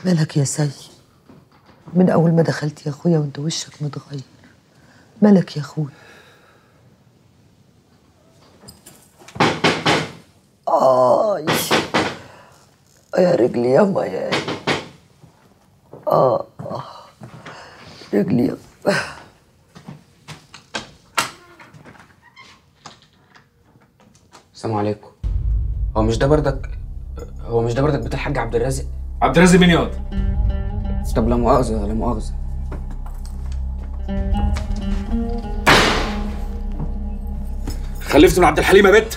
مالك يا سي من اول ما دخلت يا اخويا وانت وشك متغير مالك يا اخويا آي يا رجلي ياما يا آه آه. رجلي ياما السلام عليكم هو مش ده بردك هو مش ده بردك بتاع الحاج عبد الرازق عبد الرازق مين ياض؟ طب لا مؤاخذة لا مؤاخذة خلفت من عبد الحليم يا بت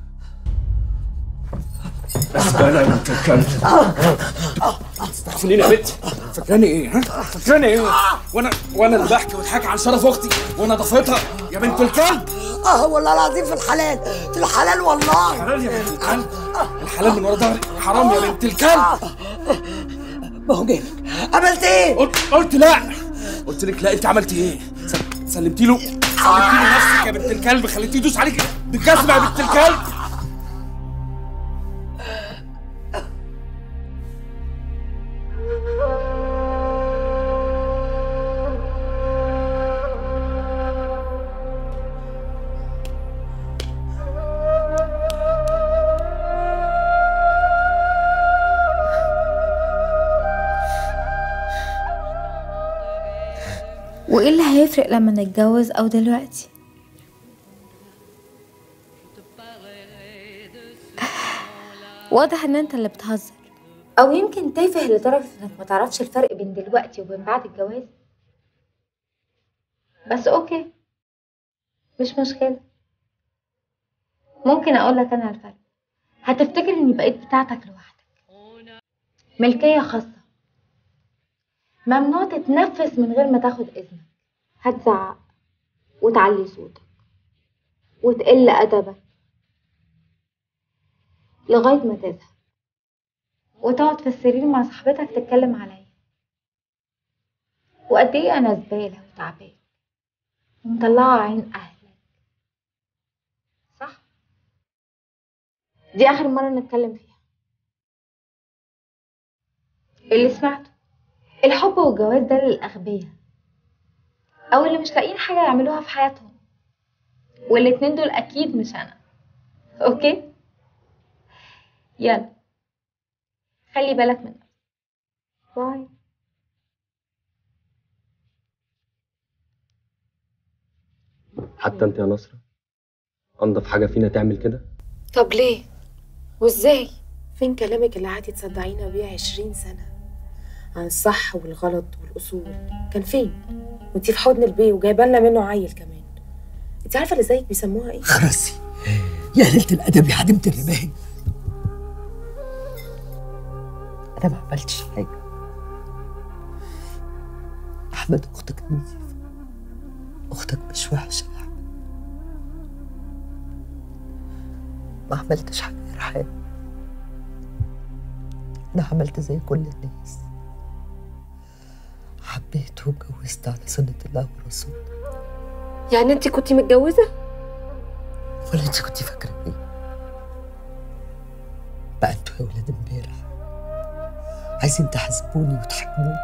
بس بقى يا بنت الكلب استغفريني يا بت فاكراني ايه ها؟ فاكراني ايه؟ وانا وانا اللي بحكي واتحكي عن شرف اختي وانا ضفتها يا بنت الكلب اه والله العظيم في الحلال في الحلال والله حلال يا بنت الكلب الحلال من ورا ظهري حرام يا بنت الكلب ما هو جايلك عملت ايه؟ قلت قلت لا قلت لك لا انت عملتي ايه؟ سل- سلمتي له سلمتي له نفسك يا بنت الكلب خليتيه يدوس عليك بالجزمه يا بنت الكلب وايه اللي هيفرق لما نتجوز او دلوقتي واضح ان انت اللي بتهزر او يمكن تافه لدرجه انك ما تعرفش الفرق بين دلوقتي وبين بعد الجواز بس اوكي مش مشكله ممكن اقول لك انا الفرق هتفتكر اني بقيت بتاعتك لوحدك ملكيه خاصه ممنوع تتنفس من غير ما تاخد اذنك هتزعق وتعلي صوتك وتقل ادبك لغايه ما تزهق وتقعد في السرير مع صاحبتك تتكلم عليا وقد ايه انا زباله وتعبان ومطلعه عين اهلك صح دي اخر مره نتكلم فيها اللي سمعته الحب والجواز ده للأغبياء أو اللي مش لاقيين حاجة يعملوها في حياتهم والاتنين دول أكيد مش أنا أوكي؟ يلا خلي بالك من نفسك باي حتى انت يا نصرة انضف حاجة فينا تعمل كده طب ليه؟ وازاي؟ فين كلامك اللي قعدتي تصدعينا بيه عشرين سنة عن الصح والغلط والأصول كان فين؟ وانتي في حضن البيه وجايبه لنا منه عيل كمان انتي عارفة اللي زيك بيسموها ايه؟ خرسي يا ليلة الأدب يا عديمة الرماية أنا ما عملتش حاجة أحمد أختك نظيفة أختك مش وحشة يا أحمد ما عملتش حاجة يا رحاب أنا عملت زي كل الناس حبيت واتجوزت على سنة الله ورسوله يعني انتي كنتي متجوزة؟ ولا انت كنت فاكرة ايه؟ بقى انتوا يا ولاد امبارح عايزين تحاسبوني وتحاكموني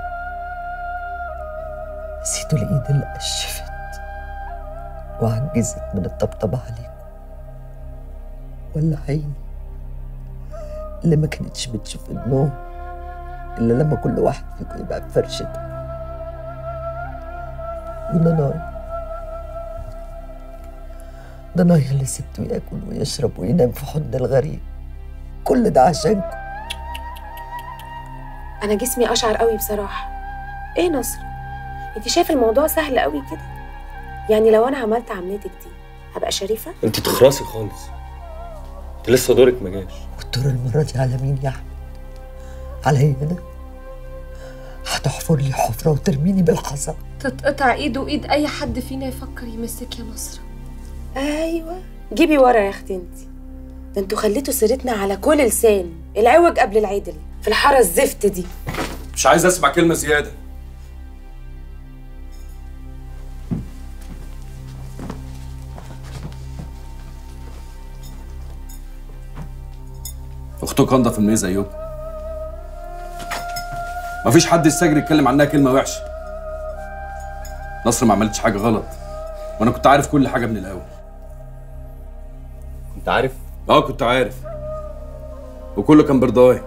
نسيتوا الايد اللي قشفت وعجزت من الطبطبة عليكم ولا عيني اللي ما كانتش بتشوف النوم إلا لما كل واحد فيكم يبقى بفرشته ونناي ضنايا اللي سبته ياكل ويشرب وينام في حضن الغريب كل ده عشانكم أنا جسمي أشعر قوي بصراحة ايه نصر؟ انتي شايفة الموضوع سهل قوي كده؟ يعني لو أنا عملت عملتك دي هبقى شريفة؟ انت تخرسي خالص انت لسه دورك ما جاش والدور المرة دي على مين يا أحمد؟ عليا أنا؟ هتحفر لي حفرة وترميني بالحصى تتقطع ايده وايد اي حد فينا يفكر يمسك يا نصر ايوه جيبي ورا يا اختي انتي ده انتوا خليتوا سيرتنا على كل لسان العوج قبل العدل في الحاره الزفت دي مش عايز اسمع كلمه زياده اختك انضف من ايه زيكم مفيش حد يستجري يتكلم عنها كلمه وحشه نصر ما عملتش حاجه غلط وانا كنت عارف كل حاجه من الاول كنت عارف اه كنت عارف وكله كان برضاي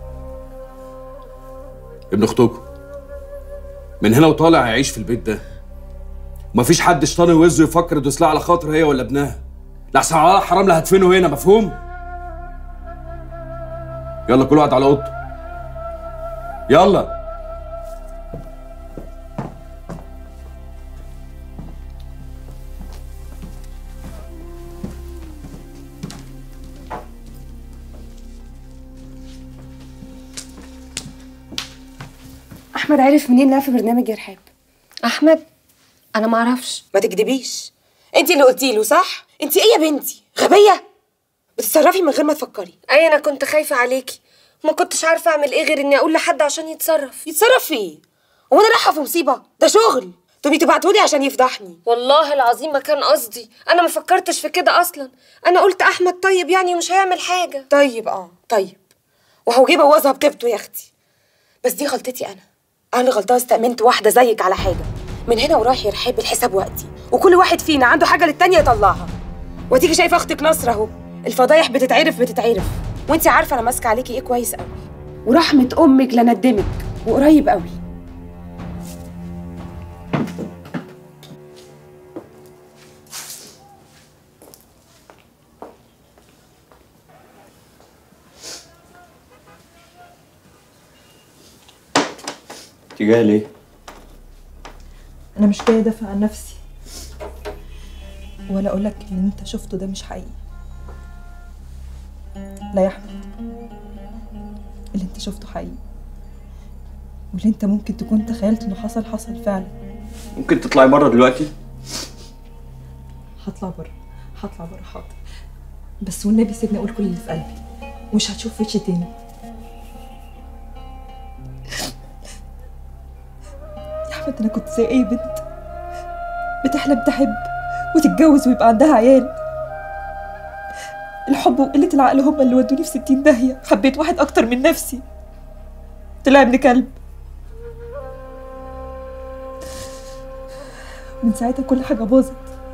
ابن اختكم من هنا وطالع هيعيش في البيت ده ومفيش حد شيطان يوزه يفكر يدوس لها على خاطر هي ولا ابنها لحسن على حرام لا هدفنه هنا مفهوم يلا كل واحد على اوضته يلا احمد عرف منين انها في برنامج ارهاب احمد انا ما اعرفش ما تكدبيش انت اللي قلتي له صح انت ايه يا بنتي غبيه بتتصرفي من غير ما تفكري اي انا كنت خايفه عليكي ما كنتش عارفه اعمل ايه غير اني اقول لحد عشان يتصرف يتصرف في ايه هو انا رايحه في مصيبه ده شغل تبي تبعتولي عشان يفضحني والله العظيم ما كان قصدي انا ما فكرتش في كده اصلا انا قلت احمد طيب يعني مش هيعمل حاجه طيب اه طيب وهو جه بوظها بطيبته يا اختي بس دي غلطتي انا انا اللي غلطانه استأمنت واحده زيك على حاجه من هنا ورايح يرحب الحساب وقتي وكل واحد فينا عنده حاجه للتانيه يطلعها وتيجي شايفه اختك نصر اهو الفضايح بتتعرف بتتعرف وانت عارفه انا ماسكه عليكي ايه كويس قوي ورحمه امك لندمك وقريب قوي انت جايه ليه؟ انا مش جايه ادافع عن نفسي ولا اقول لك اللي انت شفته ده مش حقيقي لا يا احمد اللي انت شفته حقيقي واللي انت ممكن تكون تخيلت انه حصل حصل فعلا ممكن تطلعي بره دلوقتي؟ هطلع بره هطلع بره حاضر بس والنبي سيبني اقول كل اللي في قلبي ومش هتشوف وشي تاني يا احمد انا كنت زي اي بنت بتحلم تحب وتتجوز ويبقى عندها عيال الحب وقلة العقل هما اللي ودوني في ستين داهية حبيت واحد أكتر من نفسي طلع ابن كلب من ساعتها كل حاجة باظت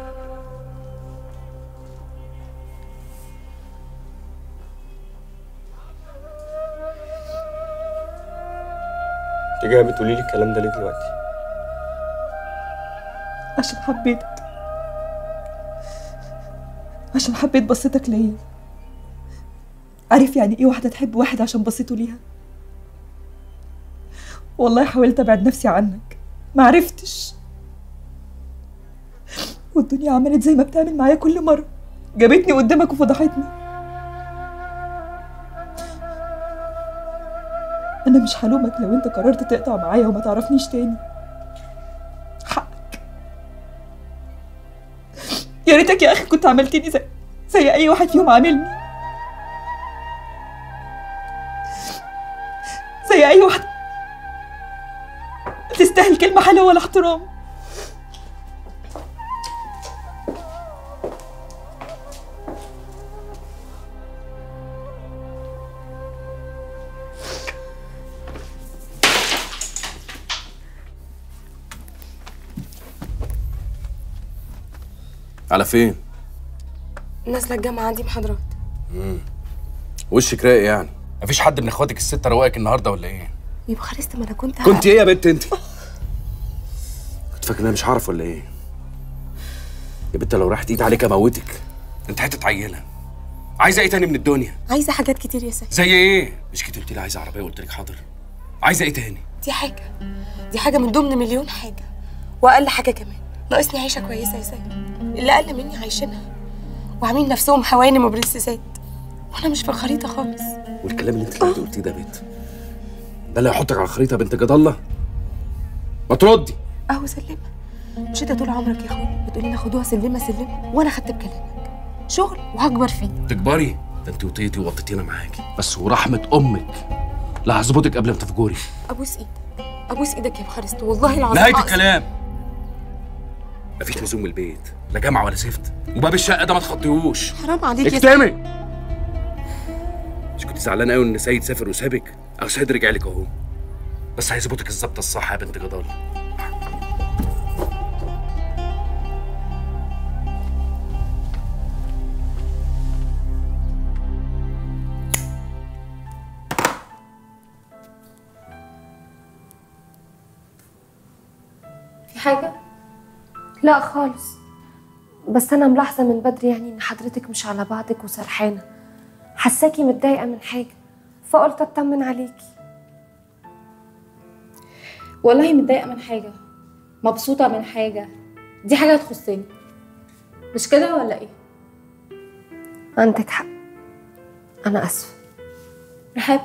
انت جايه بتقولي لي الكلام ده ليه دلوقتي؟ عشان حبيتك عشان حبيت بصتك ليا عارف يعني ايه واحدة تحب واحد عشان بصيته ليها والله حاولت ابعد نفسي عنك ما عرفتش والدنيا عملت زي ما بتعمل معايا كل مرة جابتني قدامك وفضحتني انا مش هلومك لو انت قررت تقطع معايا وما تعرفنيش تاني حقك يا ريتك يا اخي كنت عملتني زي زي اي واحد فيهم عاملني زي اي واحد تستاهل كلمة حلوة ولا احترام على فين نازله الجامعه عندي محاضرات وشك رايق يعني مفيش حد من اخواتك الستة رواقك النهارده ولا ايه يبقى خلصت ما انا كنت كنت ايه يا بنت انت كنت فاكر إن انا مش هعرف ولا ايه يا بنت لو راحت ايد عليك اموتك انت حته عيله عايزه ايه تاني من الدنيا عايزه حاجات كتير يا سيد زي ايه مش كده قلت لي عايزه عربيه قلت لك حاضر عايزه ايه تاني دي حاجه دي حاجه من ضمن مليون حاجه واقل حاجه كمان ناقصني عيشه كويسه يا سيد اللي اقل مني عايشينها وعاملين نفسهم حوانم وبرنسيسات وانا مش في الخريطه خالص والكلام اللي انت قاعده قلتيه ده يا بنت ده اللي هيحطك على الخريطه يا بنت جد الله ما تردي اهو سلمه مش انت طول عمرك يا اخويا بتقولي لنا خدوها سلمه سلمه وانا خدت بكلامك شغل وهكبر فيه تكبري ده انت وطيتي ووطيتينا معاكي بس ورحمه امك لا هظبطك قبل ما تفجري ابوس ايدك ابوس ايدك يا بخارست والله العظيم نهايه أقصد. الكلام مفيش لزوم من البيت لا جامعه ولا زفت وباب الشقه ده ما تخطيهوش حرام عليك يا سيد اكتمي مش كنت زعلان قوي ان سيد سافر وسابك او سيد رجع لك اهو بس هيظبطك الظبطه الصح يا بنت جدال في حاجة؟ لا خالص بس أنا ملاحظة من بدري يعني إن حضرتك مش على بعضك وسرحانة حساكي متضايقة من حاجة فقلت أطمن عليكي والله متضايقة من حاجة مبسوطة من حاجة دي حاجة تخصني مش كده ولا ايه؟ عندك حق أنا آسفة رحاب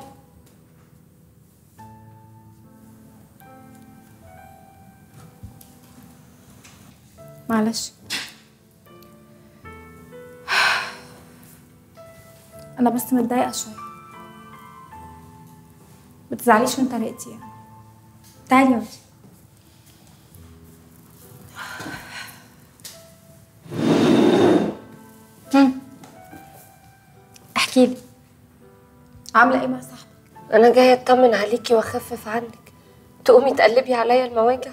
معلش انا بس متضايقة شوية متزعليش من طريقتي يعني تعالي اقعدي هم. احكي لي عاملة ايه مع صاحبك؟ أنا جاية أطمن عليكي وأخفف عنك تقومي تقلبي عليا المواجع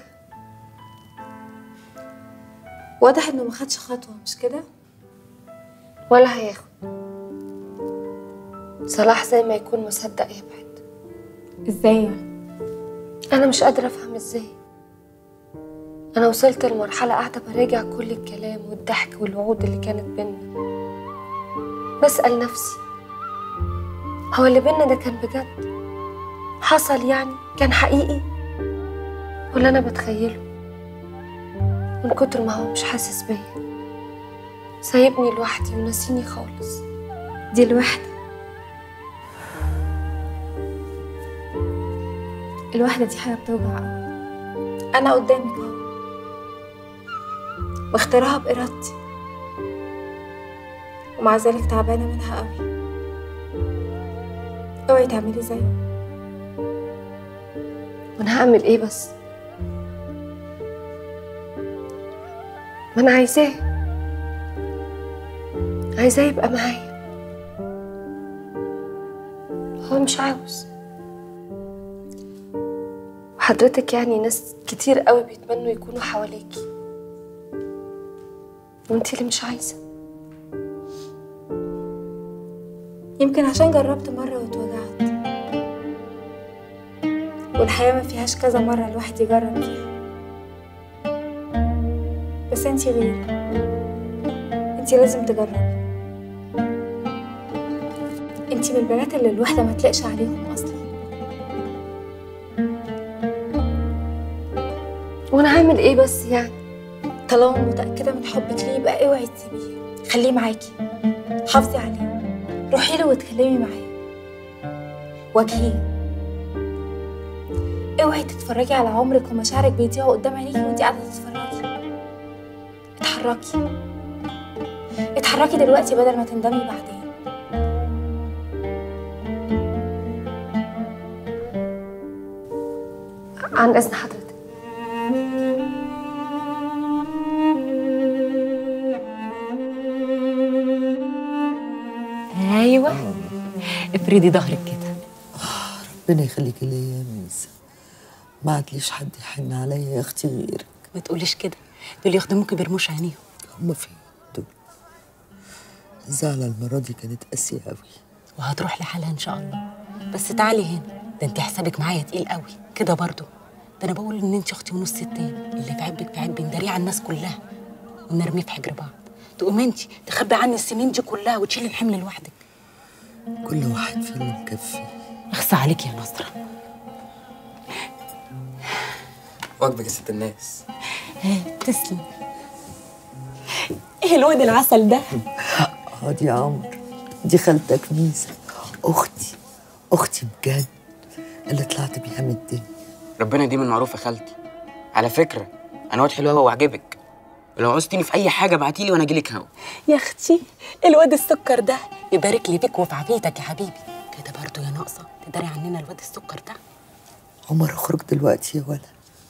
واضح انه ما خدش خطوة مش كده؟ ولا هياخد صلاح زي ما يكون مصدق يبعد ازاي يعني؟ أنا مش قادرة أفهم إزاي أنا وصلت لمرحلة قاعدة براجع كل الكلام والضحك والوعود اللي كانت بينا بسأل نفسي هو اللي بينا ده كان بجد حصل يعني كان حقيقي ولا أنا بتخيله من كتر ما هو مش حاسس بيا سايبني لوحدي وناسيني خالص دي الوحدة الوحدة دي حاجة بتوجع أوي أنا قدامك أهو واختارها بإرادتي ومع ذلك تعبانة منها أوي اوعي تعملي زيي وأنا هعمل إيه بس ما أنا عايزاه عايزاه يبقى معايا هو مش عاوز وحضرتك يعني ناس كتير قوي بيتمنوا يكونوا حواليكي وانتي اللي مش عايزة يمكن عشان جربت مرة واتوجعت والحياة ما فيهاش كذا مرة الواحد يجرب فيها بس انتي غير انتي لازم تجربي انتي من البنات اللي الواحدة ما تلاقش عليهم أصلا وانا هعمل ايه بس يعني طالما متأكدة من حبك ليه يبقى اوعي تسيبيه خليه معاكي حافظي عليه روحي له واتكلمي معاه واجهيه اوعي تتفرجي على عمرك ومشاعرك بيضيعوا قدام عينيكي وانتي قاعدة تتفرجي اتحركي اتحركي دلوقتي بدل ما تندمي بعدين عن اذن حضرتك ايوه افردي ظهرك كده ربنا يخليكي ليا يا ميسا ما عادليش حد يحن عليا يا اختي غيرك ما تقوليش كده دول يخدموك بيرموش عينيهم هما فين دول الزعلة المرة دي كانت قاسية أوي وهتروح لحالها ان شاء الله بس تعالي هنا ده انت حسابك معايا تقيل قوي كده برضو ده انا بقول ان انت اختي ونص التاني اللي في عبك في عبي نداريه على الناس كلها ونرميه في حجر بعض تقوم انت تخبي عني السنين دي كلها وتشيلي الحمل لوحدك كل واحد فينا مكفي اخصى عليك يا نصرة واجبك يا ست الناس ها تسلم ايه الواد العسل ده اه دي عمر دي خالتك ميسا أختي أختي بجد اللي طلعت بيها من الدنيا ربنا يديم المعروف يا خالتي على فكره انا واد حلو قوي وعجبك ولو عوزتيني في اي حاجه ابعتيلي وانا اجيلك هوا يا اختي الواد السكر ده يبارك لي بيك وفي عافيتك يا حبيبي كده برضو يا ناقصه تداري عننا الواد السكر ده عمر اخرج دلوقتي يا ولد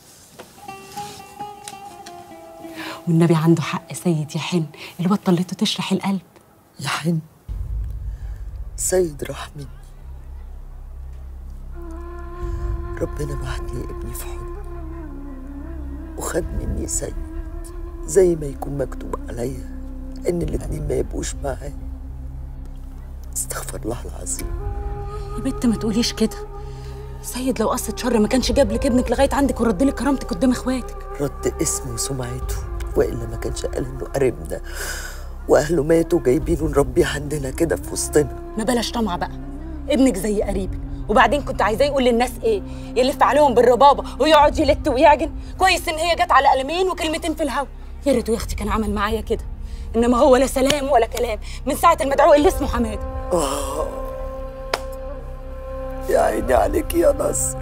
والنبي عنده حق سيد يا حن الواد طلته تشرح القلب يا حن سيد راح مني ربنا بعت لي ابني في حضن وخد مني سيد زي ما يكون مكتوب عليا ان الاتنين ما يبقوش معايا استغفر الله العظيم يا بنت ما تقوليش كده سيد لو قصد شر ما كانش جاب لك ابنك لغايه عندك ورد لك كرامتك قدام اخواتك رد اسمه وسمعته والا ما كانش قال انه قريبنا واهله ماتوا جايبينه نربيه عندنا كده في وسطنا ما بلاش طمع بقى ابنك زي قريبك وبعدين كنت عايزاه يقول للناس ايه يلف عليهم بالربابه ويقعد يلت ويعجن كويس ان هي جت على قلمين وكلمتين في الهوا يا ريت يا اختي كان عمل معايا كده انما هو لا سلام ولا كلام من ساعه المدعو اللي اسمه حماده آه. يا عيني عليك يا نصر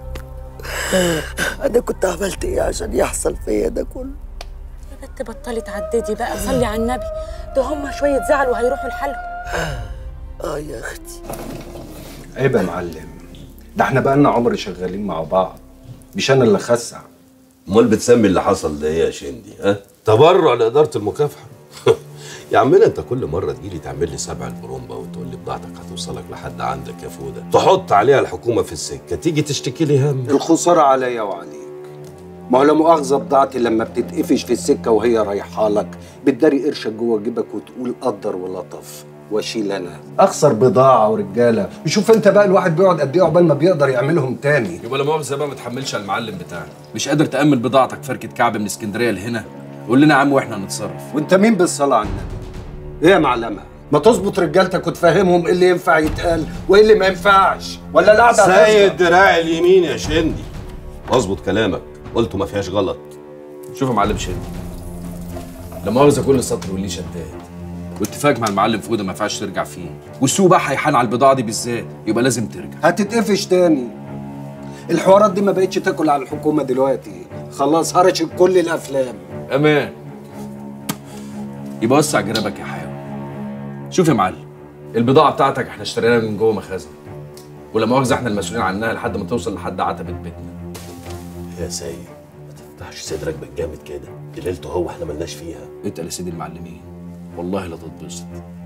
انا كنت عملت ايه عشان يحصل فيا ده كله يا بنت بطلي تعددي بقى صلي على النبي ده هم شويه زعل وهيروحوا لحالهم اه يا اختي عيب يا معلم ده احنا بقالنا عمر شغالين مع بعض مش انا اللي خسع امال بتسمي اللي حصل ده ايه يا شندي ها تبرع لاداره المكافحه يا عمنا انت كل مره تجيلي تعمل لي سبع البرومبا وتقول لي بضاعتك هتوصلك لحد عندك يا فوده تحط عليها الحكومه في السكه تيجي تشتكي لي هم الخساره عليا وعليك ما هو لا مؤاخذه بضاعتي لما بتتقفش في السكه وهي رايحه لك بتداري قرشك جوه جيبك وتقول قدر ولطف واشيل انا اخسر بضاعه ورجاله وشوف انت بقى الواحد بيقعد قد ايه عقبال ما بيقدر يعملهم تاني يبقى لا مؤاخذه بقى ما تحملش على المعلم بتاعك مش قادر تامن بضاعتك فركه كعب من اسكندريه لهنا قول لنا يا عم واحنا هنتصرف وانت مين بالصلاه على النبي ايه يا معلمه ما تظبط رجالتك وتفهمهم ايه اللي ينفع يتقال وايه اللي ما ينفعش ولا القعده هتفضل؟ سيد دراعي اليمين يا شندي اظبط كلامك قلته ما فيهاش غلط شوف يا معلم شندي لا مؤاخذه كل سطر واللي شداد واتفاق مع المعلم فوده ما ينفعش ترجع فيه والسوق بقى هيحان على البضاعه دي بالذات يبقى لازم ترجع هتتقفش تاني الحوارات دي ما بقتش تاكل على الحكومه دلوقتي خلاص هرشت كل الافلام امان يبقى وسع جرابك يا حيوان شوف يا معلم البضاعه بتاعتك احنا اشتريناها من جوه مخازن ولا مؤاخذه احنا المسؤولين عنها لحد ما توصل لحد عتبه بيتنا يا سيد ما تفتحش صدرك بالجامد كده دي ليلته هو احنا ملناش فيها اتقل يا سيدي المعلمين والله لا تتبسط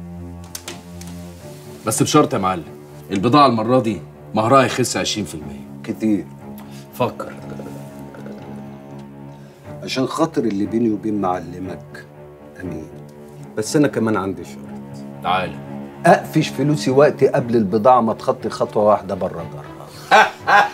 بس بشرط يا معلم البضاعه المره دي مهرها يخس 20% كتير فكر عشان خاطر اللي بيني وبين معلمك امين بس انا كمان عندي شرط تعالى اقفش فلوسي وقتي قبل البضاعه ما تخطي خطوه واحده بره جرها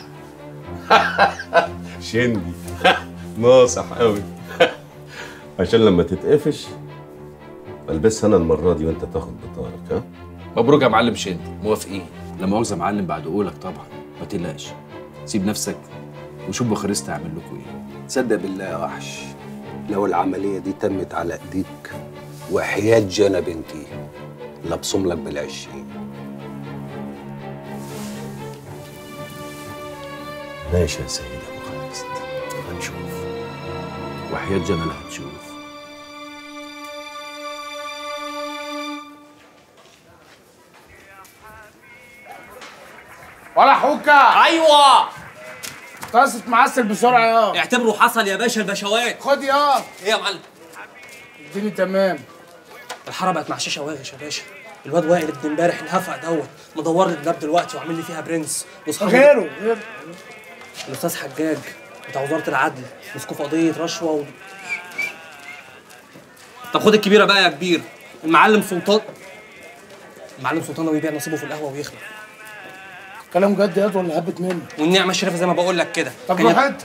شندي ناصح قوي عشان لما تتقفش البسها انا المره دي وانت تاخد بطارك ها مبروك يا معلم شندي موافقين لا مؤاخذه يا معلم بعد قولك طبعا ما تقلقش سيب نفسك وشوف بخارست هيعمل لكم ايه تصدق بالله يا وحش لو العمليه دي تمت على ايديك وحياه جنى بنتي لابصم لك بالعشرين ماشي يا سيدي ابو خالد هنشوف وحياه جنى لا هتشوف ولا حوكة ايوه طاسة معسل بسرعة يا اعتبره حصل يا باشا البشوات خد يا ايه يا معلم اديني تمام الحاره بقت محششه واغش يا باشا الواد وائل ابن امبارح الهفق دوت مدور لي الدب دلوقتي وعامل لي فيها برنس واصحابه غيره غيره الاستاذ حجاج بتاع وزاره العدل مسكوه في قضيه رشوه و... طب خد الكبيره بقى يا كبير المعلم سلطان المعلم سلطان ناوي يبيع نصيبه في القهوه ويخلع كلام جد يا ولا هبت منه والنعمه الشريفه زي ما بقول لك كده طب كان روح انت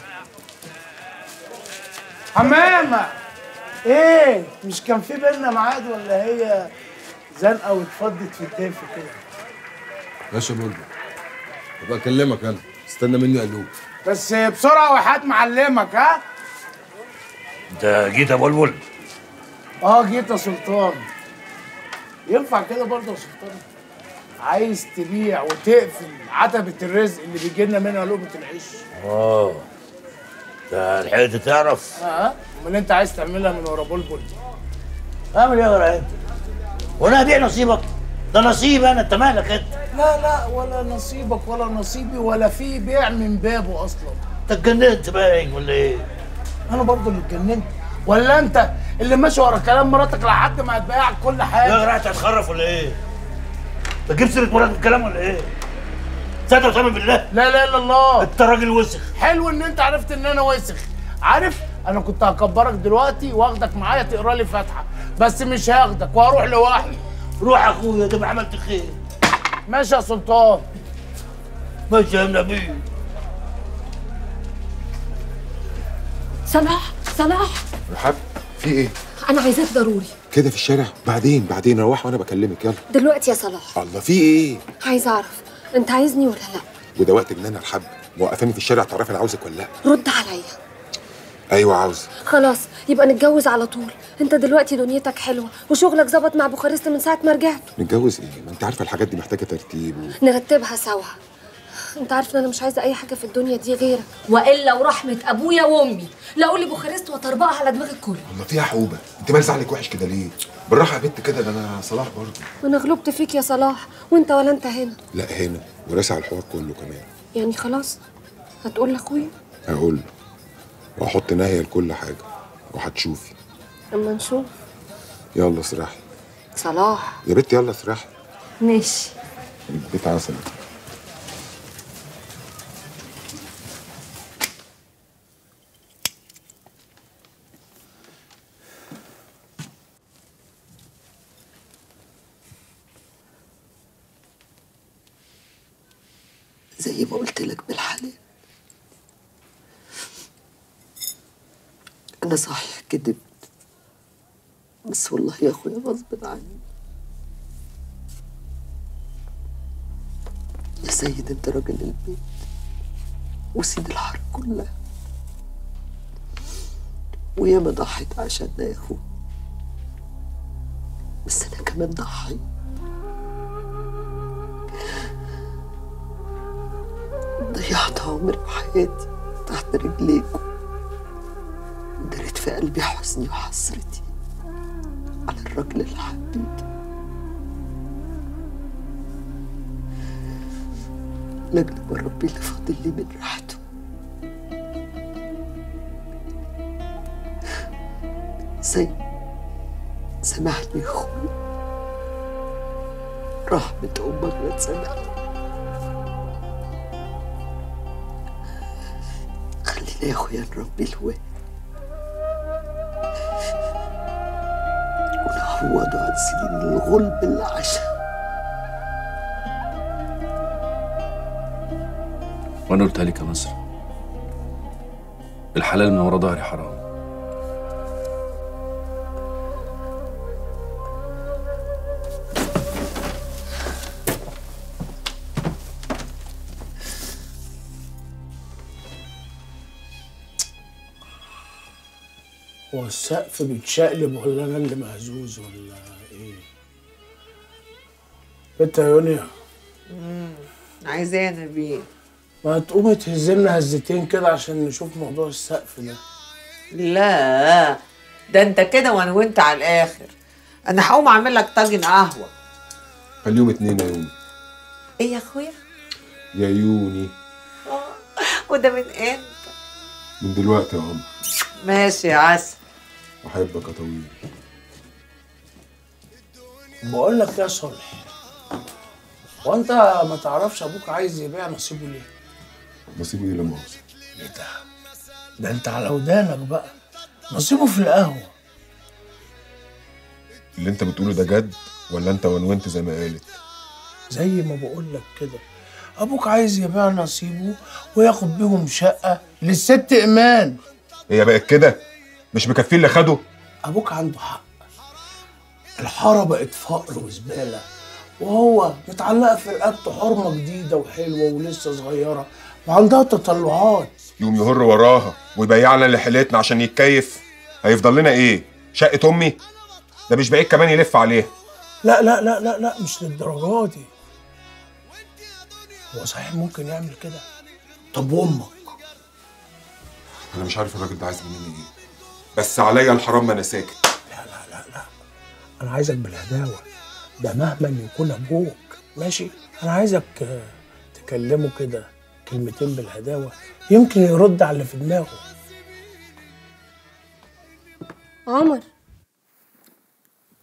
حمامة ايه مش كان في بينا ميعاد ولا هي زنقة واتفضت في الدافي كده ماشي يا بلبل ابقى اكلمك انا استنى مني قالوك بس بسرعة وحياة معلمك ها انت جيت يا بلبل اه جيت يا سلطان ينفع كده برضه يا سلطان عايز تبيع وتقفل عتبة الرزق اللي بيجي لنا منها لقمة العيش اه ده لحقت تعرف اه امال انت عايز تعملها من ورا بلبل اعمل ايه يا ورا انت؟ وانا هبيع نصيبك؟ ده نصيب انا انت مالك انت؟ لا لا ولا نصيبك ولا نصيبي ولا في بيع من بابه اصلا انت اتجننت باين ولا ايه؟ انا برضه اللي اتجننت ولا انت اللي ماشي ورا كلام مراتك لحد ما هتبيعك كل حاجه لا رايح تتخرف ولا ايه؟ بتجيب سيره مراتك الكلام ولا ايه؟ تصدق وتؤمن بالله لا لا الا الله انت راجل وسخ حلو ان انت عرفت ان انا وسخ عارف انا كنت هكبرك دلوقتي واخدك معايا تقرا لي فاتحه بس مش هاخدك وهروح لوحدي روح يا اخويا تبقى عملت خير ماشي يا سلطان ماشي يا نبي صلاح صلاح رحاب في ايه؟ انا عايزاك ضروري كده في الشارع بعدين بعدين روح وانا بكلمك يلا دلوقتي يا صلاح الله في ايه؟ عايزه اعرف انت عايزني ولا لا وده وقت ان انا رحاب موقفاني في الشارع تعرفي انا عاوزك ولا لا؟ رد عليا ايوه عاوز خلاص يبقى نتجوز على طول انت دلوقتي دنيتك حلوه وشغلك ظبط مع بوخارست من ساعه ما رجعت نتجوز ايه؟ ما انت عارفه الحاجات دي محتاجه ترتيب و... نرتبها سوا انت عارف ان انا مش عايزه اي حاجه في الدنيا دي غيرك والا ورحمه ابويا وامي لا اقول لي بوخارست وطربقها على دماغ الكل الله فيها حقوبه انت مال زعلك وحش كده ليه؟ بالراحه يا بنت كده ده انا صلاح برضه وانا غلبت فيك يا صلاح وانت ولا انت هنا لا هنا وراسع الحوار كله كمان يعني خلاص هتقول لاخويا هقول له وهحط نهايه لكل حاجه وهتشوفي اما نشوف يلا اسرحي صلاح يا بنت يلا اسرحي ماشي بيت عسل زي ما قلت لك بالحلال أنا صحيح كدبت بس والله يا أخويا غصب عني يا سيد أنت راجل البيت وسيد الحرب كلها وياما ضحيت عشان يا أخو بس أنا كمان ضحيت ضيعت عمري وحياتي تحت رجليكم دريت في قلبي حزني وحسرتي على الراجل اللي حبيته لاجل ما ربي اللي فاضل لي من ريحته زي سامحني يا اخويا رحمة أمك ما تسامحني خلينا يا اخويا نربي الواد ونعوضه عن سنين الغلب اللي عاشها وانا قلتها لك يا مصر الحلال من ورا ظهري حرام هو السقف بيتشقلب ولا انا اللي مهزوز ولا ايه بنت يا يونيا عايزاه يا نبيل ما تقومي تهزمنا هزتين كده عشان نشوف موضوع السقف ده لا ده انت كده وانا وانت على الاخر انا هقوم اعمل لك طاجن قهوه خليهم اتنين يا يوني ايه يا اخويا يا يوني وده من امتى من دلوقتي يا عمر ماشي يا عسل احبك يا طويل بقول لك يا صالح هو انت ما تعرفش ابوك عايز يبيع نصيبه ليه؟ نصيبه ايه لما اوصل ايه ده؟ ده انت على ودانك بقى نصيبه في القهوه اللي انت بتقوله ده جد ولا انت ونونت زي ما قالت زي ما بقول لك كده ابوك عايز يبيع نصيبه وياخد بيهم شقه للست ايمان هي بقت كده مش مكفيه اللي خده ابوك عنده حق الحاره بقت فقر وزباله وهو متعلقه في رقبته حرمه جديده وحلوه ولسه صغيره وعندها تطلعات يقوم يهر وراها ويبيعنا اللي حيلتنا عشان يتكيف هيفضل لنا ايه شقه امي ده مش بعيد كمان يلف عليها لا لا لا لا لا مش للدرجه دي هو صحيح ممكن يعمل كده طب وامك انا مش عارف الراجل ده عايز مني ايه بس عليا الحرام ما انا ساكت انا عايزك بالهداوه ده مهما يكون ابوك ماشي انا عايزك آه، تكلمه كده كلمتين بالهداوه يمكن يرد على اللي في دماغه عمر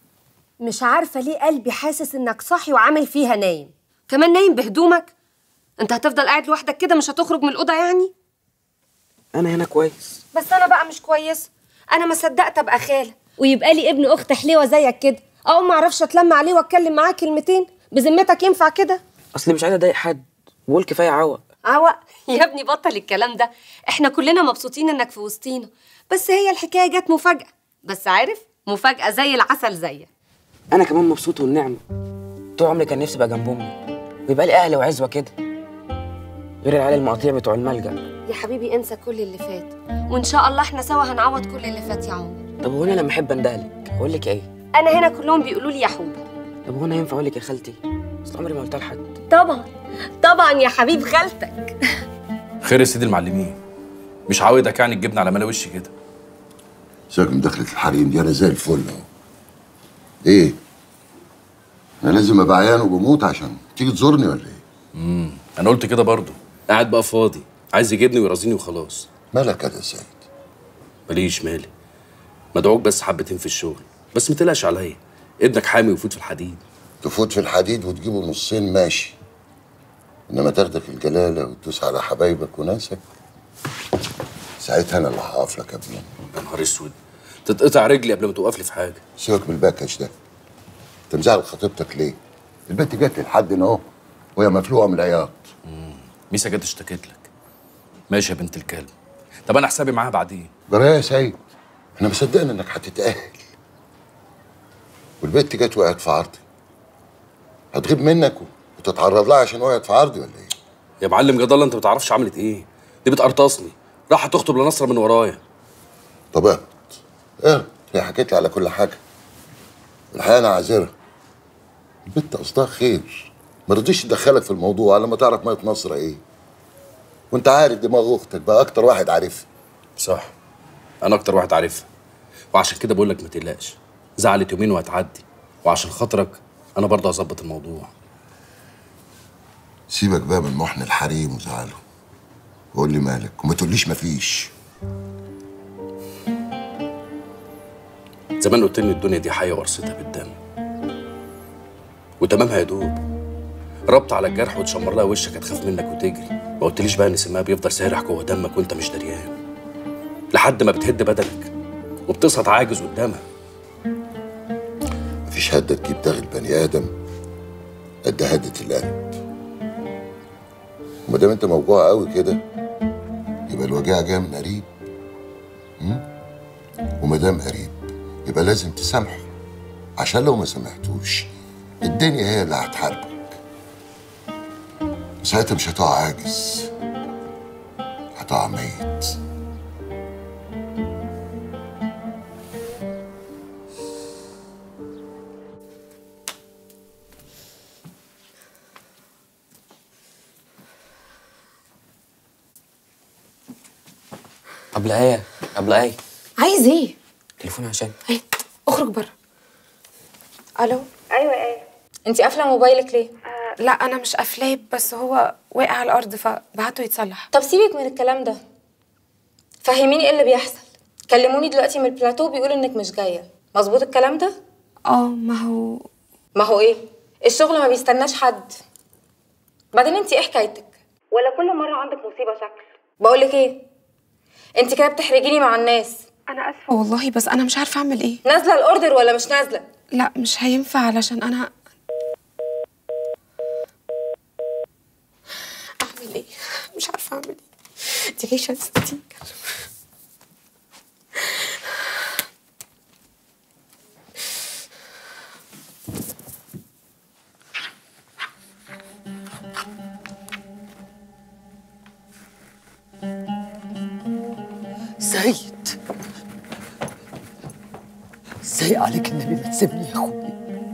مش عارفة ليه قلبي حاسس انك صاحي وعامل فيها نايم كمان نايم بهدومك انت هتفضل قاعد لوحدك كده مش هتخرج من الاوضه يعني انا هنا كويس بس انا بقى مش كويسه انا ما صدقت ابقى خاله ويبقى لي ابن اخت حليوه زيك كده اقوم ما اعرفش اتلم عليه واتكلم معاه كلمتين بذمتك ينفع كده اصلي مش عايز اضايق حد بقول كفايه عوق عوق يا ابني بطل الكلام ده احنا كلنا مبسوطين انك في وسطينا بس هي الحكايه جت مفاجاه بس عارف مفاجاه زي العسل زيك انا كمان مبسوط والنعمه طول عمري كان نفسي ابقى جنب امي ويبقى لي اهل وعزوه كده غير العيال المقاطيع بتوع الملجأ يا حبيبي انسى كل اللي فات وان شاء الله احنا سوا هنعوض كل اللي فات يا عمر طب هو انا لما احب اندهلك اقول لك ايه انا هنا كلهم بيقولوا لي يا حوده طب هو انا ينفع اقول لك يا خالتي اصل عمري ما قلتها لحد طبعا طبعا يا حبيب خالتك خير يا سيدي المعلمين مش عاودك يعني تجيبني على ملا وشي كده سيبك من دخلة الحريم دي انا زي الفل اهو ايه انا لازم ابقى عيان وبموت عشان تيجي تزورني ولا ايه امم انا قلت كده برضو قاعد بقى فاضي عايز يجيبني ويرازيني وخلاص مالك يا سيد ماليش مالي مدعوك بس حبتين في الشغل بس ما تقلقش عليا ابنك حامي ويفوت في الحديد تفوت في الحديد وتجيبه نصين ماشي انما تاخدك الجلاله وتدوس على حبايبك وناسك ساعتها انا اللي هقف لك يا ابني يا نهار اسود تتقطع رجلي قبل ما توقف لي في حاجه سيبك من الباكج ده انت مزعل خطيبتك ليه؟ البنت جت لحد هنا اهو وهي مفلوقه من العياط ميسا جت اشتكت لك ماشي يا بنت الكلب طب انا حسابي معاها بعدين جرايه يا سيد احنا مصدقنا انك هتتاهل والبنت جت وقعت في عرضي هتغيب منك وتتعرض لها عشان وقعت في عرضي ولا ايه؟ يا معلم جد الله انت ما تعرفش عملت ايه دي بتقرطصني راح تخطب لنصر من ورايا طب اهبط اهبط هي حكيت لي على كل حاجه الحقيقه انا عاذرها البنت قصدها خير ما رضيش تدخلك في الموضوع لما تعرف ميه نصر ايه وانت عارف دماغ اختك بقى اكتر واحد عارفها صح انا اكتر واحد عارفها وعشان كده بقول لك ما تقلقش زعلت يومين وهتعدي وعشان خاطرك انا برضه هظبط الموضوع سيبك بقى من محن الحريم وزعله وقول لي مالك وما تقوليش مفيش زمان قلت لي الدنيا دي حيه ورثتها بالدم وتمامها يدوب ربط على الجرح وتشمر لها وشك هتخاف منك وتجري ما قلتليش بقى ان سمها بيفضل سارح جوه دمك وانت مش دريان لحد ما بتهد بدنك وبتسقط عاجز قدامها مفيش هدة تجيب داغ البني ادم قد هدة القلب وما دام انت موجوع قوي كده يبقى الوجيعة جاية من قريب م? وما دام قريب يبقى لازم تسامحه عشان لو ما سامحتوش الدنيا هي اللي هتحاربك ساعتها مش هتقع عاجز هتقع ميت قبل ايه قبل ايه عايز ايه تليفون عشان اخرج بره الو ايوه ايه انت قافله موبايلك ليه آه لا انا مش قافلاه بس هو وقع على الارض فبعته يتصلح طب سيبك من الكلام ده فهميني ايه اللي بيحصل كلموني دلوقتي من البلاتو بيقولوا انك مش جايه مظبوط الكلام ده اه ما هو ما هو ايه الشغل ما بيستناش حد بعدين انت ايه حكايتك ولا كل مره عندك مصيبه شكل بقول لك ايه انت كده بتحرجيني مع الناس انا اسفه والله بس انا مش عارفه اعمل ايه نازله الاوردر ولا مش نازله لا مش هينفع علشان انا اعمل ايه مش عارفه اعمل ايه دي ريشه ستيك سيد ازاي عليك النبي ما تسيبني يا اخوي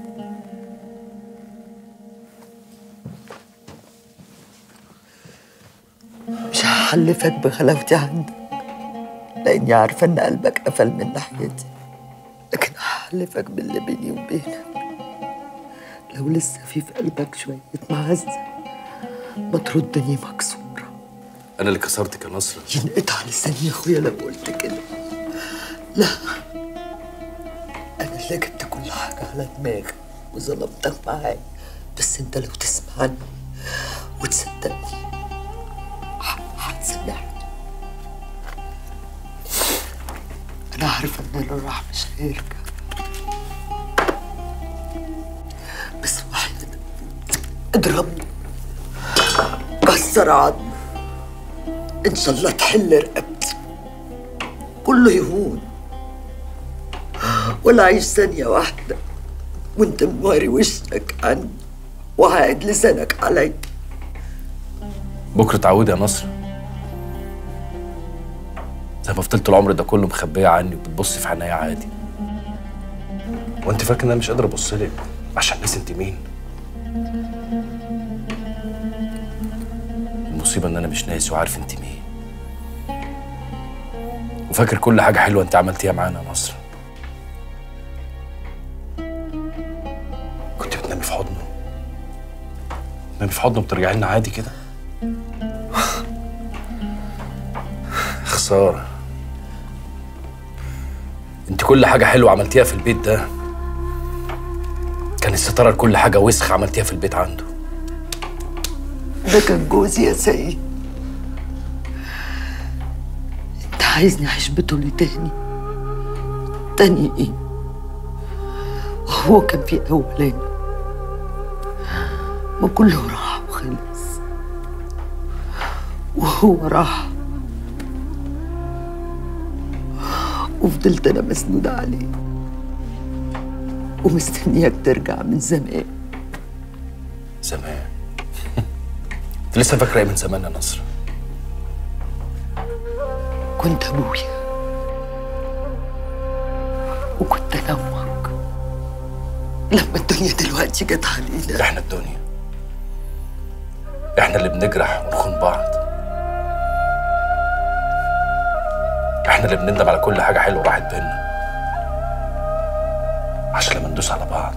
مش هحلفك بغلاوتي عندك لاني عارفه ان قلبك قفل من ناحيتي لكن هحلفك باللي بيني وبينك لو لسه في في قلبك شويه معزه ما تردني مكسوره انا اللي كسرتك يا نصر ينقطع لساني يا اخويا لو قلت كده لا انا اللي جبت كل حاجه على دماغي وظلمتك معايا بس انت لو تسمعني وتصدقني ح- هتسامحني انا عارفه ان اللي راح مش هيرجع بس واحد اضربني كسر عظمي ان شاء الله تحل رقبتي كله يهون ولا عيش ثانية واحدة وانت مواري وشك عني وعايد لسانك علي بكره تعودي يا نصر زي ما فضلت العمر ده كله مخبيه عني وبتبصي في عينيا عادي وانت فاكر ان انا مش قادر ابص لك عشان ناس انت مين المصيبه ان انا مش ناسي وعارف انت مين وفاكر كل حاجه حلوه انت عملتيها معانا يا نصر كنت بتنامي في حضنه تنامي في حضنه وبترجعي لنا عادي كده خساره انت كل حاجه حلوه عملتيها في البيت ده كان الستاره لكل حاجه وسخ عملتيها في البيت عنده ده كان جوزي يا سيد انت عايزني اعيش بطولي تاني تاني ايه وهو كان في اولاني ما كله راح وخلص وهو راح وفضلت انا مسنودة عليه ومستنياك ترجع من زمان زمان انت لسه فاكره ايه من زمان يا نصر كنت ابويا وكنت انا امك لما الدنيا دلوقتي جت علينا احنا الدنيا احنا اللي بنجرح ونخون بعض احنا اللي بنندم على كل حاجه حلوه راحت بينا عشان لما ندوس على بعض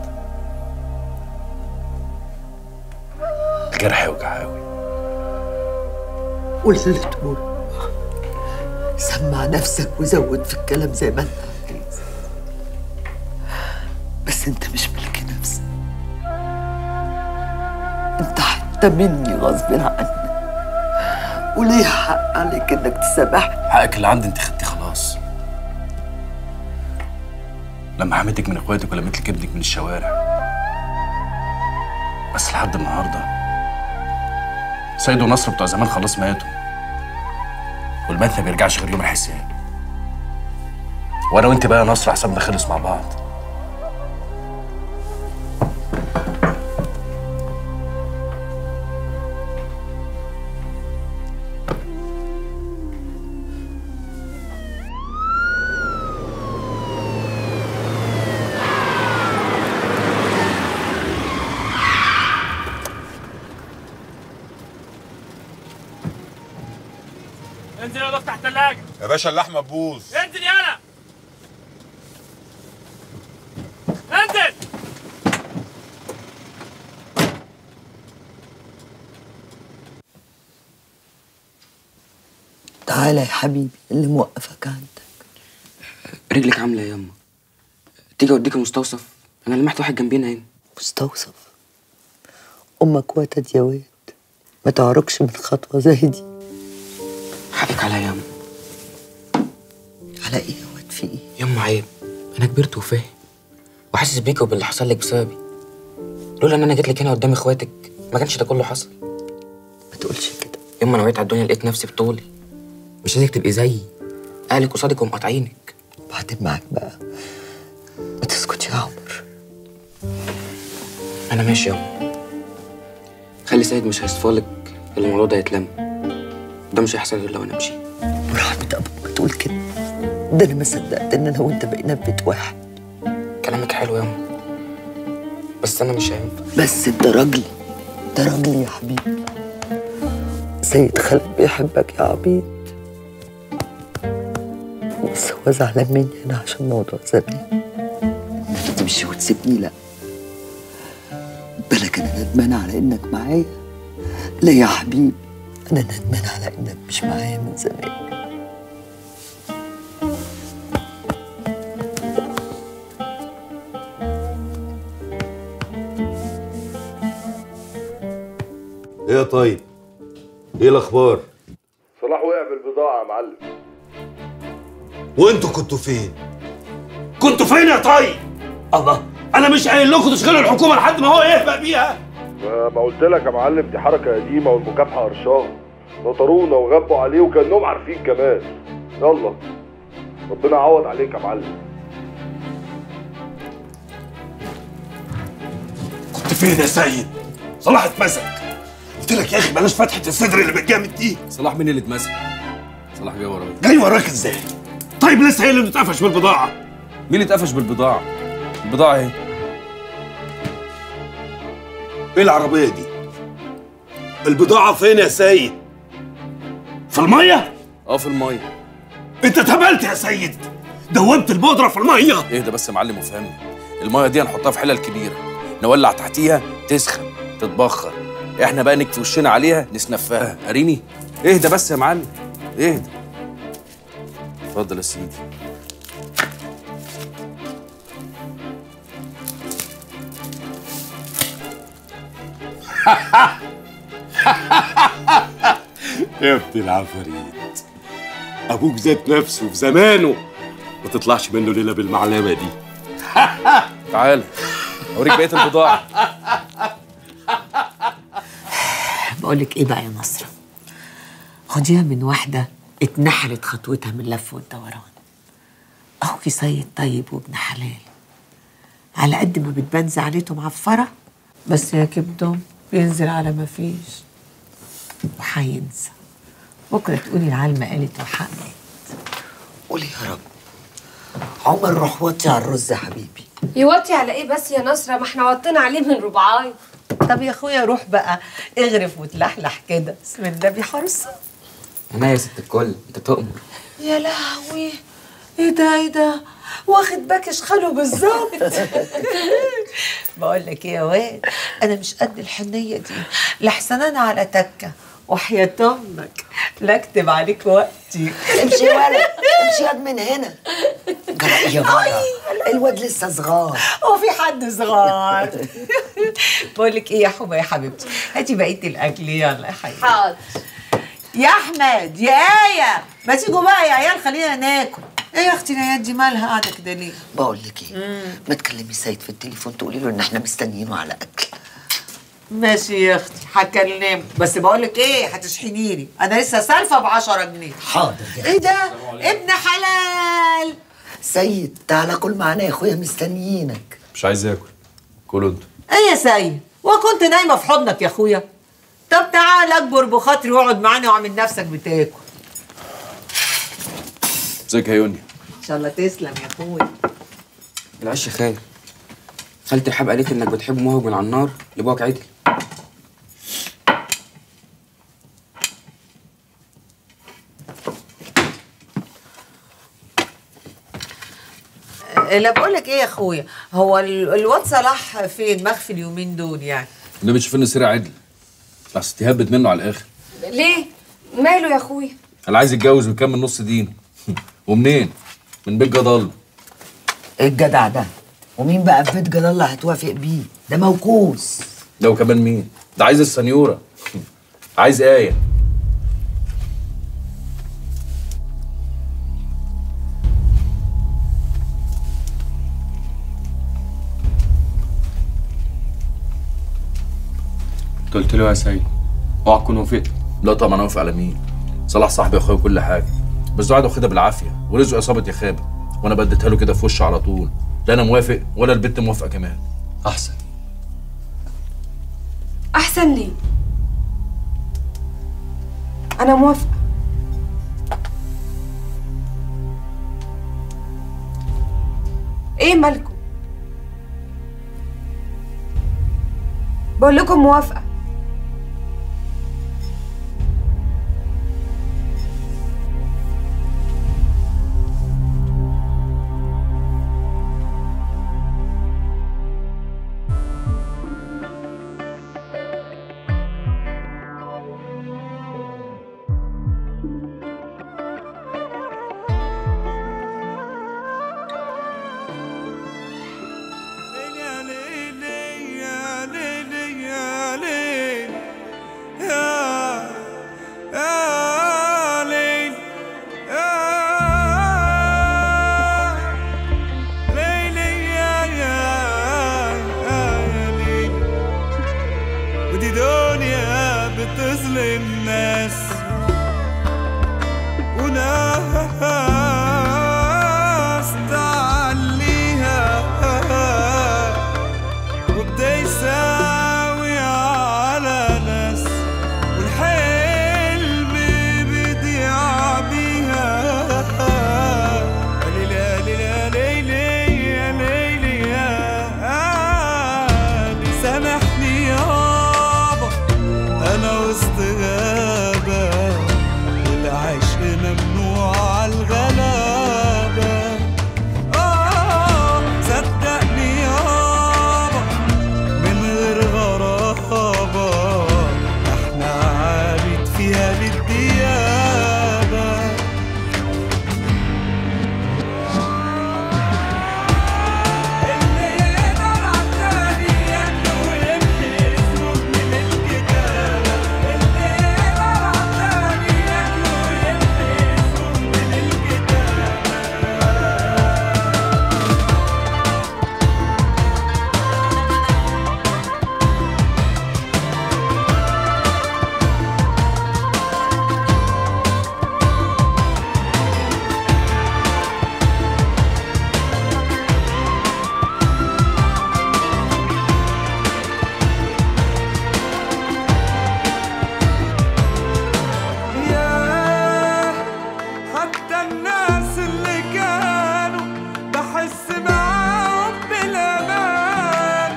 الجرح يوجع قوي واللي تقول سمع نفسك وزود في الكلام زي ما انت عايز بس انت مش ملك نفسك انت حتى مني غصب عنك وليه حق عليك انك تسامحني حقك اللي عندي انت خدتيه خلاص لما حميتك من اخواتك ولميت لك ابنك من الشوارع بس لحد النهارده سيد ونصر بتوع زمان خلاص ماتوا والمات ما بيرجعش غير يوم الحساب وانا وانت بقى يا نصر حسابنا خلص مع بعض انزل يا افتح الثلاجة يا باشا اللحمه تبوظ انزل يالا انزل تعالى يا حبيبي اللي موقفك عندك رجلك عامله ايه ياما تيجي اوديك المستوصف انا لمحت واحد جنبينا هنا مستوصف امك وتد يا واد ما تعركش من خطوه زي دي حقك عليا ياما على ايه يا واد في ايه ياما عيب انا كبرت وفاهم وحاسس بيك وباللي حصل لك بسببي لولا ان انا جيت لك هنا قدام اخواتك ما كانش ده كله حصل ما تقولش كده ياما انا وقعت على الدنيا لقيت نفسي بطولي مش عايزك تبقي زيي اهلك قصادك ومقاطعينك بعدين معاك بقى ما تسكت يا عمر انا ماشي ياما خلي سيد مش هيصفالك الا الموضوع ده يتلم ده مش هيحصل غير لو انا مشيت ورحمة ابوك تقول كده ده انا ما صدقت ان انا وانت بقينا في بيت واحد كلامك حلو ياما بس انا مش هينفع بس انت راجلي انت راجلي يا حبيبي سيد خالد بيحبك يا عبيد بس هو زعلان مني انا عشان موضوع زمان انك تمشي وتسيبني لا بالك انا ندمانه على انك معايا لا يا حبيبي انا ندمانه على انك مش معايا من زمان ايه يا طيب ايه الاخبار صلاح وقع بالبضاعة يا معلم وانتوا كنتوا فين كنتوا فين يا طيب؟ الله انا مش قايل لكم تشغلوا الحكومه لحد ما هو يهبق بيها ما ما قلت لك يا معلم دي حركة قديمة والمكافحة قرشان نطرونا وغبوا عليه وكأنهم عارفين كمان يلا ربنا يعوض عليك يا معلم كنت فين يا سيد؟ صلاح اتمسك قلت لك يا اخي بلاش فتحه الصدر اللي بالجامد دي صلاح مين اللي اتمسك؟ صلاح جاي وراك جاي وراك ازاي؟ طيب لسه هي اللي بتتقفش بالبضاعه مين اللي اتقفش بالبضاعة؟ البضاعة اهي ايه العربيه دي؟ البضاعه فين يا سيد؟ في الميه؟ اه في المية انت اتهبلت يا سيد دوبت البودره في الميه اهدى بس يا معلم وفهمني المية دي هنحطها في حلل كبيرة نولع تحتيها تسخن تتبخر احنا بقى نكفي وشنا عليها نسنفها قاريني اهدى بس يا معلم اهدى اتفضل يا سيدي يا ابن العفاريت ابوك ذات نفسه في زمانه ما تطلعش منه ليله بالمعلمه دي تعال اوريك بقية البضاعة بقول لك ايه بقى يا نصرة خديها من واحدة اتنحرت خطوتها من اللف والدوران اخوكي سيد طيب وابن حلال على قد ما بتبان زعلته معفرة بس يا كبدهم بينزل على ما فيش وهينسى بكرة تقولي العلمة قالت وحقت قولي يا رب عمر روح وطي على الرز يا حبيبي يوطي على ايه بس يا نصرة ما احنا وطينا عليه من ربعاي طب يا اخويا روح بقى اغرف وتلحلح كده بسم الله حرصة انا يا ست الكل انت تؤمر يا لهوي ايه ده ايه ده واخد باكش خاله بالظبط بقول لك ايه يا واد انا مش قد الحنيه دي لحسن انا على تكه وحياة امك لا اكتب عليك وقتي امشي يا ولد امشي ياد من هنا جرى ايه يا بابا الواد لسه صغار هو في حد صغار بقول لك ايه يا حبا يا حبيبتي هاتي بقيه الاكل يلا يا حبيبتي حاضر يا احمد يا ايه ما تيجوا بقى يا عيال خلينا ناكل ايه يا اختي نيات دي مالها قاعده كده ليه بقول لك ايه ما تكلمي سيد في التليفون تقولي له ان احنا مستنيينه على اكل ماشي يا اختي هكلمه بس بقول لك ايه هتشحني لي انا لسه سالفه ب 10 جنيه حاضر ايه ده ابن حلال سيد تعالى كل معانا يا اخويا مستنيينك مش عايز اكل كلوا انتوا ايه يا سيد وكنت نايمه في حضنك يا اخويا طب تعال اكبر بخاطري واقعد معانا واعمل نفسك بتاكل ازيك يا يونيا ان شاء الله تسلم يا اخويا العش خير خالتي رحاب قالت انك بتحب مهوج من على النار لبوك عدل لا بقول لك ايه يا اخويا هو ال- الواد صلاح فين مخفي اليومين دول يعني اللي بتشوف لنا سريع عدل بس تهبت منه على الاخر ليه ماله يا اخويا انا عايز يتجوز ويكمل نص دين ومنين من بيت جدال ايه الجدع ده ومين بقى في بيت جلال الله هتوافق بيه ده موكوس ده وكمان مين ده عايز السنيوره عايز ايه انت قلت له يا سيد اوعى تكون وافقت لا طبعا انا واقف على مين صلاح صاحبي واخويا وكل حاجه بس ده قاعد واخدها بالعافيه ورزقه اصابه يا خابه وانا بديتها له كده في وشه على طول لا انا موافق ولا البت موافقه كمان احسن احسن ليه انا موافقه ايه مالكم بقول لكم موافقه الدنيا بتظلم ناس وناس تعليها وبدا يساوي على ناس والحلم بيضيع بيها ليلى ليلى ليلى يا ليلى يا لي سامحني يابا انا وسط غابة العشق ممنوع عالغلابة آه صدقني يابا من غير غرابة احنا عابد فيها بالديابة ياه حتى الناس اللي كانوا بحس معاهم بالأمان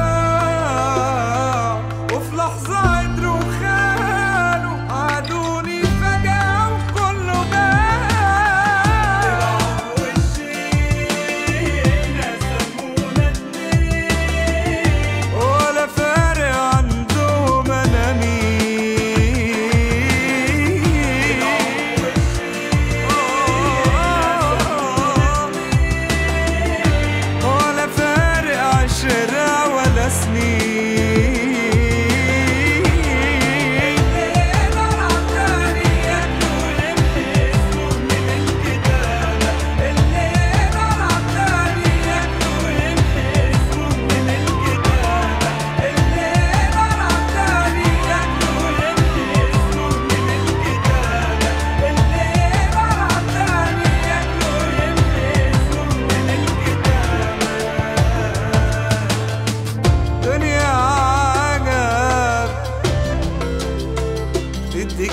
ضاع وفي لحظة قدروا وخانوا عادوني فجأة وكله بان طلعوا وشينا سمونا اتنين ولا فارق عندهم أنا مين ولا فارق عشرة ولا سنين دنيا عجب تديك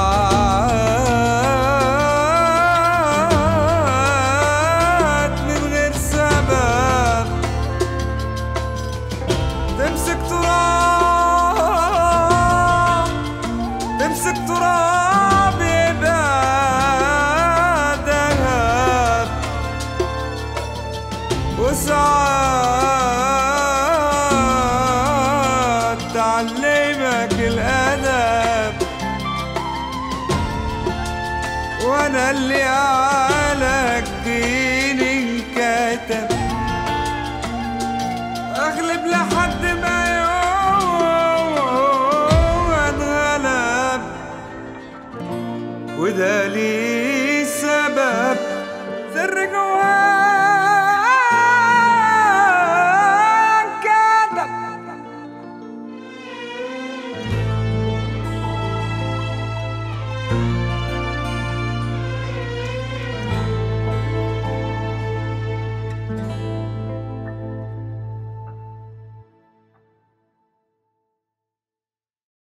ساعات من غير سبب تمسك تراب تمسك تراب يبقى دهب وساعات تعلمك الأدب وانا اللي على كبير